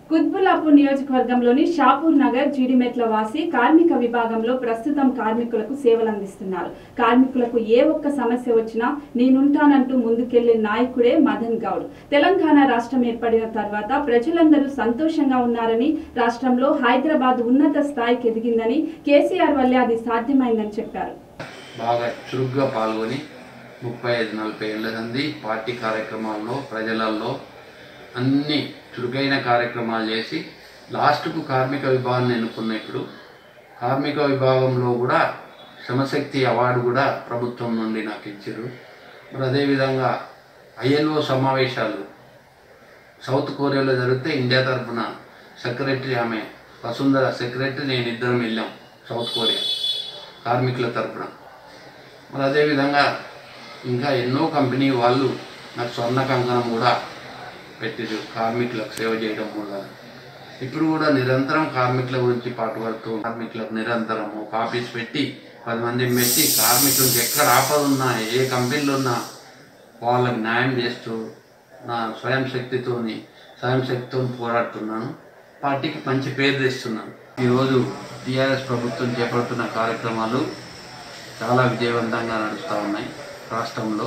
కుత్బుల్లాపూర్ నియోజకవర్గంలోని షాపూర్ నగర్ జీడిమెట్ల వాసి కార్మిక విభాగంలో ప్రస్తుతం కార్మికులకు సేవలందిస్తున్నారు కార్మికులకు ఏ ఒక్క సమస్య వచ్చినా నేనుంటానంటూ ముందుకెళ్లే నాయకుడే మదన్ గౌడ్ తెలంగాణ రాష్ట్రం ఏర్పడిన తర్వాత ప్రజలందరూ సంతోషంగా ఉన్నారని రాష్ట్రంలో హైదరాబాద్ ఉన్నత స్థాయికి ఎదిగిందని కేసీఆర్ వల్లే అది సాధ్యమైందని చెప్పారు బాగా చురుగ్గా పాల్గొని ముప్పై ఐదు నలభై ఏళ్ళ నుండి పార్టీ కార్యక్రమాల్లో ప్రజలలో అన్ని చురుకైన కార్యక్రమాలు చేసి లాస్ట్కు కార్మిక విభాగాన్ని ఎన్నుకున్న ఇప్పుడు కార్మిక విభాగంలో కూడా శ్రమశక్తి అవార్డు కూడా ప్రభుత్వం నుండి నాకు ఇచ్చారు మరి అదేవిధంగా ఐఎల్ఓ సమావేశాలు సౌత్ కొరియాలో జరిగితే ఇండియా తరఫున సెక్రటరీ ఆమె వసుంధర సెక్రటరీ నేను ఇద్దరం వెళ్ళాం సౌత్ కొరియా కార్మికుల తరఫున మరి అదేవిధంగా ఇంకా ఎన్నో కంపెనీ వాళ్ళు నాకు స్వర్ణ కంకణం కూడా పెట్టిరు కార్మికులకు సేవ చేయడం వల్ల ఇప్పుడు కూడా నిరంతరం కార్మికుల గురించి పాటుపడుతూ కార్మికులకు నిరంతరం ఒక ఆఫీస్ పెట్టి పది మందిని పెట్టి కార్మికులకు ఎక్కడ ఆపద ఉన్నా ఏ కంపెనీలో ఉన్నా వాళ్ళకి న్యాయం చేస్తూ నా స్వయం శక్తితోని స్వయం శక్తితో పోరాడుతున్నాను పార్టీకి మంచి పేరు తెస్తున్నాను ఈరోజు టీఆర్ఎస్ ప్రభుత్వం చేపడుతున్న కార్యక్రమాలు చాలా విజయవంతంగా నడుస్తూ ఉన్నాయి రాష్ట్రంలో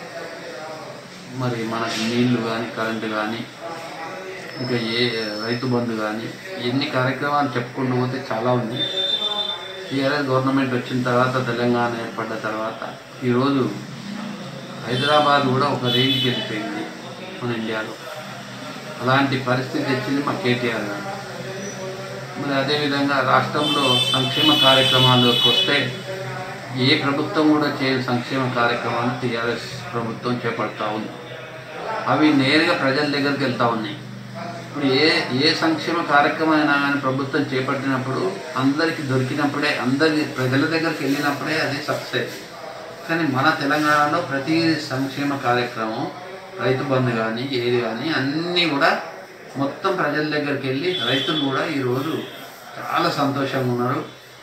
మరి మనకు నీళ్లు కానీ కరెంటు కానీ ఇంకా ఏ రైతు బంధు కానీ ఎన్ని కార్యక్రమాలు చెప్పుకుంటూ పోతే చాలా ఉన్నాయి టీఆర్ఎస్ గవర్నమెంట్ వచ్చిన తర్వాత తెలంగాణ ఏర్పడ్డ తర్వాత ఈరోజు హైదరాబాద్ కూడా ఒక రేంజ్కి వెళ్ళిపోయింది మన ఇండియాలో అలాంటి పరిస్థితి తెచ్చింది మా కేటీఆర్ గారు మరి అదేవిధంగా రాష్ట్రంలో సంక్షేమ కార్యక్రమాల్లోకి వస్తే ఏ ప్రభుత్వం కూడా చేయని సంక్షేమ కార్యక్రమాలు టీఆర్ఎస్ ప్రభుత్వం చేపడతా ఉంది అవి నేరుగా ప్రజల దగ్గరికి వెళ్తా ఉన్నాయి ఇప్పుడు ఏ ఏ సంక్షేమ కార్యక్రమం అయినా కానీ ప్రభుత్వం చేపట్టినప్పుడు అందరికీ దొరికినప్పుడే అందరి ప్రజల దగ్గరికి వెళ్ళినప్పుడే అది సక్సెస్ కానీ మన తెలంగాణలో ప్రతి సంక్షేమ కార్యక్రమం రైతు బంధు కానీ ఏది కానీ అన్నీ కూడా మొత్తం ప్రజల దగ్గరికి వెళ్ళి రైతులు కూడా ఈరోజు చాలా సంతోషంగా ఉన్నారు